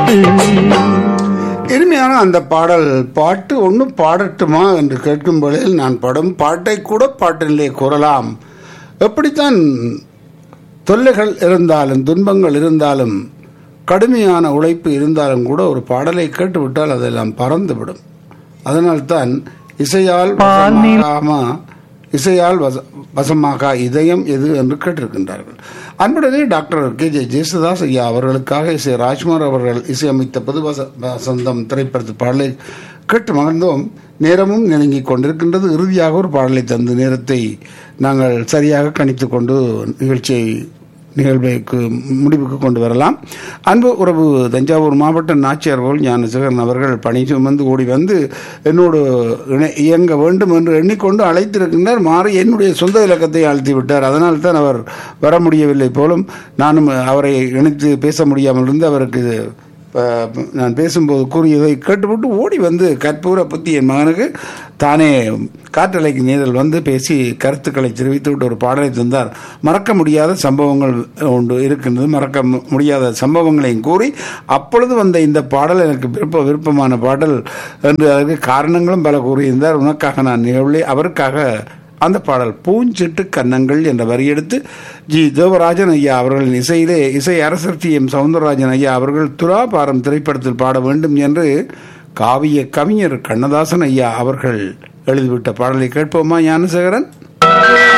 பாட்டு இனிமையான அந்த பாடல் பாட்டு ஒன்று பாடட்டுமா என்று கேட்கும் வேளையில் நான் படும் பாட்டை கூட பாட்டிலே கூறலாம் எப்படித்தான் தொல்லைகள் இருந்தாலும் துன்பங்கள் இருந்தாலும் கடுமையான உழைப்பு இருந்தாலும் கூட ஒரு பாடலை கேட்டுவிட்டால் அதெல்லாம் பறந்துவிடும் அதனால்தான் இசையால் வசமாகாம இசையால் வச வசமாக இதயம் எது என்று கேட்டிருக்கின்றார்கள் அன்புடனே டாக்டர் கே ஜே ஜேசுதாஸ் ஐயா அவர்களுக்காக இசை ராஜ்குமார் அவர்கள் இசையமைத்த பொது வச வசந்தம் திரைப்படத்து பாடலை கேட்டு மகிழ்ந்தோம் நேரமும் நெருங்கிக் கொண்டிருக்கின்றது இறுதியாக ஒரு பாடலை தந்து நேரத்தை நாங்கள் சரியாக கணித்து கொண்டு நிகழ்ச்சியை நிகழ்வுக்கு முடிவுக்கு கொண்டு வரலாம் அன்பு உறவு தஞ்சாவூர் மாவட்ட நாச்சியார் போல் ஞானசேகரன் அவர்கள் பணி சுமந்து ஓடி வந்து என்னோடு இணை- இயங்க வேண்டும் என்று எண்ணிக்கொண்டு அழைத்திருக்கின்றார் மாறி என்னுடைய சொந்த இலக்கத்தை அழுத்தி விட்டார் அதனால் தான் அவர் வர முடியவில்லை போலும் நானும் அவரை இணைத்து பேச முடியாமல் இருந்து அவருக்கு ப- நான் பேசும்போது கூறியதை கேட்டுவிட்டு ஓடி வந்து கற்பூர புத்தி என் மகனுக்கு தானே காற்றலைக்கு நேரில் வந்து பேசி கருத்துக்களை தெரிவித்து விட்டு ஒரு பாடலை தந்தார் மறக்க முடியாத சம்பவங்கள் உண்டு இருக்கின்றது மறக்க மு- முடியாத சம்பவங்களையும் கூறி அப்பொழுது வந்த இந்த பாடல் எனக்கு விருப்ப விருப்பமான பாடல் என்று அதற்கு காரணங்களும் பல கூறியிருந்தார் உனக்காக நான் நிகழ்வுகளை அவருக்காக அந்த பாடல் பூஞ்சிட்டு கன்னங்கள் என்ற வரி எடுத்து ஜி தேவராஜன் ஐயா அவர்களின் இசையிலே இசை அரசர் டி எம் சவுந்தரராஜன் ஐயா அவர்கள் துராபாரம் திரைப்படத்தில் பாட வேண்டும் என்று காவிய கவிஞர் கண்ணதாசன் ஐயா அவர்கள் எழுதிவிட்ட பாடலை கேட்போமா ஞானசேகரன்